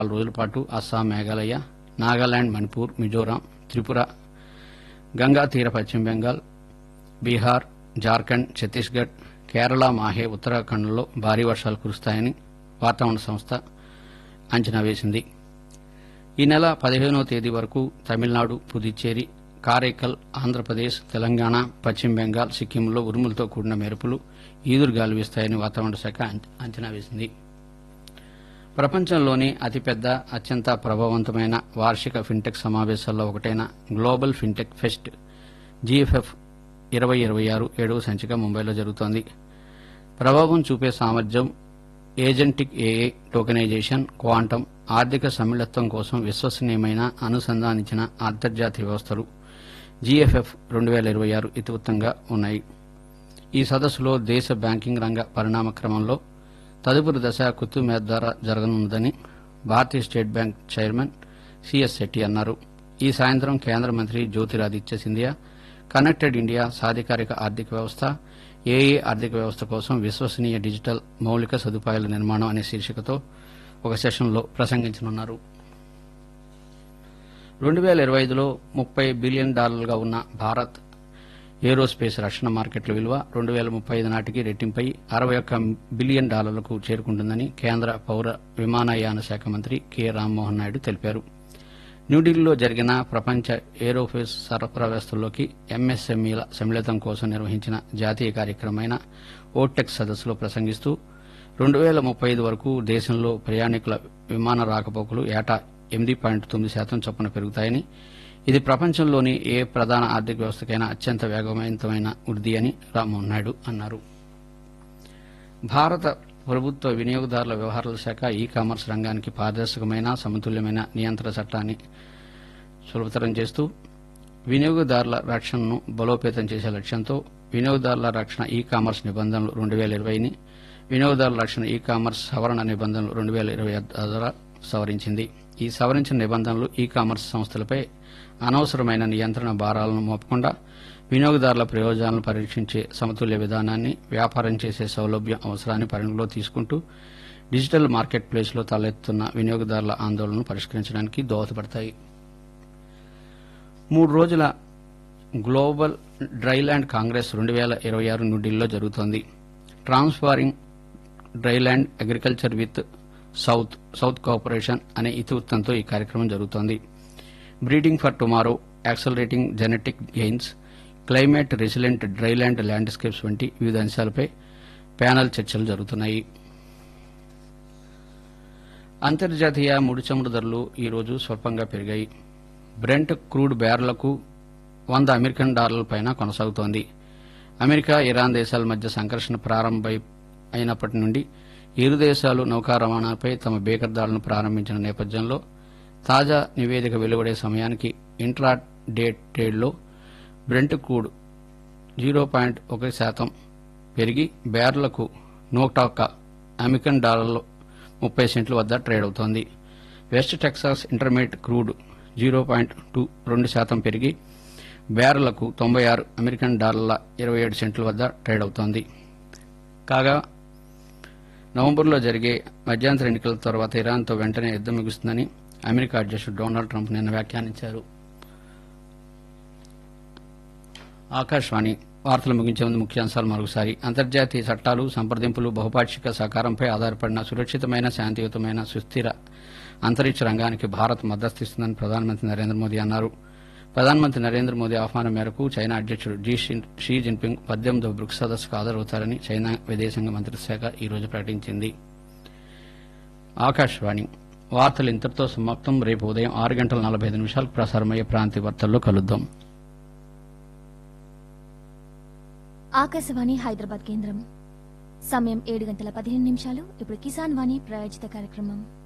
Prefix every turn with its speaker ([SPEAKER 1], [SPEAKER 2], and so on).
[SPEAKER 1] నాలుగు రోజుల పాటు అస్సాం మేఘాలయ నాగాలాండ్ మణిపూర్ మిజోరాం త్రిపుర గంగా తీర పశ్చిమ బెంగాల్ బీహార్ జార్ఖండ్ ఛత్తీస్గఢ్ కేరళ మాహే ఉత్తరాఖండ్లో భారీ వర్షాలు కురుస్తాయని వాతావరణ సంస్థ అంచనా వేసింది ఈ నెల పదిహేనవ తేదీ వరకు తమిళనాడు పుదుచ్చేరి కారైకల్ ఆంధ్రప్రదేశ్ తెలంగాణ పశ్చిమ బెంగాల్ సిక్కింలో ఉరుములతో కూడిన మెరుపులు ఈదురుగాలు వీస్తాయని వాతావరణ శాఖ అంచ- అంచనా వేసింది ప్రపంచంలోని అతిపెద్ద అత్యంత ప్రభావవంతమైన వార్షిక ఫిన్టెక్ సమావేశాల్లో ఒకటైన గ్లోబల్ ఫిన్టెక్ ఫెస్ట్ జీఎఫ్ఎఫ్ ఇరవై ఇరవై ఆరు ఏడవ సంచిక ముంబైలో జరుగుతోంది ప్రభావం చూపే సామర్థ్యం ఏజెంటిక్ ఏఏ టోకెనైజేషన్ క్వాంటం ఆర్థిక సమ్మిళత్వం కోసం విశ్వసనీయమైన అనుసంధానించిన అంతర్జాతీయ వ్యవస్థలు జీఎఫ్ఎఫ్ రెండు వేల ఇరవై ఆరు ఇతివృత్తంగా ఉన్నాయి ఈ సదస్సులో దేశ బ్యాంకింగ్ రంగ పరిణామ క్రమంలో తదుపరి దశ కుతుమేద్ ద్వారా జరగనుందని భారతీయ State Bank chairman CS Shetty అన్నారు ఈ సాయంత్రం కేంద్ర మంత్రి జ్యోతిరాదిత్య సింధియా కనెక్టెడ్ ఇండియా సాధికారిక ఆర్థిక వ్యవస్థ ఏఏ ఆర్థిక వ్యవస్థ కోసం విశ్వసనీయ డిజిటల్ మౌలిక సదుపాయాల నిర్మాణం అనే శీర్షికతో ఒక సెషన్లో ప్రసంగించనున్నారు రెండు వేల ఇరవై ఐదులో ముప్పై బిలియన్ డాలర్లుగా ఉన్న భారత్ ఏరోస్పేస్ రక్షణ మార్కెట్ల విలువ రెండు వేల ముప్పై ఐదు నాటికి రెట్టింపై అరవై ఒక్క బిలియన్ డాలర్లకు చేరుకుంటుందని కేంద్ర పౌర విమానయాన శాఖ మంత్రి కె రామ్మోహన్ నాయుడు తెలిపారు న్యూఢిల్లీలో జరిగిన ప్రపంచ ఏరోఫేస్ సరఫరా వ్యవస్థల్లోకి ఎంఎస్ఎంఈల సమ్మిళితం కోసం నిర్వహించిన జాతీయ కార్యక్రమమైన ఓటెక్ సదస్సులో ప్రసంగిస్తూ రెండు వేల ముప్పై ఐదు వరకు దేశంలో ప్రయాణికుల విమాన రాకపోకలు ఏటా ఎనిమిది పాయింట్ తొమ్మిది శాతం చొప్పున పెరుగుతాయని ఇది ప్రపంచంలోని ఏ ప్రధాన ఆర్థిక వ్యవస్థకైనా అత్యంత వేగవంతమైన వృద్ధి అని రామ్మోహన్ నాయుడు అన్నారు భారత ప్రభుత్వ వినియోగదారుల వ్యవహారాల శాఖ ఈ కామర్స్ రంగానికి పారదర్శకమైన సమతుల్యమైన నియంత్రణ చట్టాన్ని సులభతరం చేస్తూ వినియోగదారుల రక్షణను బలోపేతం చేసే లక్ష్యంతో వినియోగదారుల రక్షణ ఈ కామర్స్ నిబంధనలు రెండు వేల ఇరవైని వినియోగదారుల రక్షణ ఈ కామర్స్ సవరణ నిబంధనలు రెండు వేల ఇరవై ద్వారా సవరించింది ఈ సవరించిన నిబంధనలు ఈ కామర్స్ సంస్థలపై అనవసరమైన నియంత్రణ భారాలను మోపకుండా వినియోగదారుల ప్రయోజనాలను పరీక్షించే సమతుల్య విధానాన్ని వ్యాపారం చేసే సౌలభ్యం అవసరాన్ని పరిగణలో తీసుకుంటూ డిజిటల్ మార్కెట్ ప్లేస్లో తలెత్తుతున్న వినియోగదారుల ఆందోళనను పరిష్కరించడానికి దోహదపడతాయి మూడు రోజుల గ్లోబల్ డ్రైల్యాండ్ కాంగ్రెస్ రెండు వేల ఇరవై ఆరు న్యూఢిల్లీలో జరుగుతోంది transforming dryland agriculture with south south cooperation అనే ఇతివృత్తంతో ఈ కార్యక్రమం జరుగుతోంది breeding for tomorrow accelerating genetic gains climate resilient dryland landscapes వంటి వివిధ అంశాలపై ప్యానల్ చర్చలు జరుగుతున్నాయి అంతర్జాతీయ ముడి చమురు ధరలు ఈ రోజు స్వల్పంగా పెరిగాయి బ్రెంట్ క్రూడ్ బ్యారెలకు వంద అమెరికన్ డాలర్ల పైన కొనసాగుతోంది అమెరికా ఇరాన్ దేశాల మధ్య సంఘర్షణ ప్రారంభమై అయినప్పటి నుండి ఇరు దేశాలు నౌకా రవాణాపై తమ బేకర్దాడులను ప్రారంభించిన నేపథ్యంలో తాజా నివేదిక వెలువడే సమయానికి ఇంట్రా డే ట్రేడ్లో బ్రెంట్ క్రూడ్ జీరో పాయింట్ ఒక శాతం పెరిగి బ్యారెలకు నూట ఒక్క అమెరికన్ డాలర్లు ముప్పై సెంట్ల వద్ద ట్రేడ్ అవుతోంది West Texas Intermediate crude zero point two రెండు శాతం పెరిగి బ్యారెలకు తొంభై ఆరు అమెరికన్ డాలర్ల ఇరవై ఏడు సెంట్ల వద్ద ట్రేడ్ అవుతోంది కాగా నవంబర్లో జరిగే మధ్యంతర ఎన్నికల తర్వాత ఇరాన్తో వెంటనే యుద్దం ముగుస్తుందని అమెరికా అధ్యక్షుడు డొనాల్డ్ ట్రంప్ నిన్న వ్యాఖ్యానించారు ఆకాశవాణి వార్తలు ముగించే ముందు ముఖ్యాంశాలు మరొకసారి అంతర్జాతీయ చట్టాలు సంప్రదింపులు బహుపాక్షిక సహకారంపై ఆధారపడిన సురక్షితమైన శాంతియుతమైన సుస్థిర అంతరిక్ష రంగానికి భారత్ మద్దతిస్తుందని ప్రధానమంత్రి నరేంద్ర మోదీ అన్నారు ప్రధానమంత్రి నరేంద్ర మోదీ ఆహ్వానం మేరకు చైనా అధ్యక్షుడు జీ షిన్- షీ జిన్పింగ్ పద్దెనిమిదవ బ్రిక్స్ సదస్సుకు హాజరవుతారని చైనా విదేశాంగ మంత్రిత్వ శాఖ ఈ రోజు ప్రకటించింది ఆకాశవాణి వార్తలు ఇంతటితో సమాప్తం రేపు ఉదయం ఆరు గంటల నలభై ఐదు నిమిషాలకు ప్రసారమయ్యే ప్రాంతీయ వార్తల్లో కలుద్దాం
[SPEAKER 2] ఆకాశవాణి హైదరాబాద్ కేంద్రం సమయం ఏడు గంటల పదిహేను నిమిషాలు ఇప్పుడు కిసాన్ వాణి ప్రాయోజిత కార్యక్రమం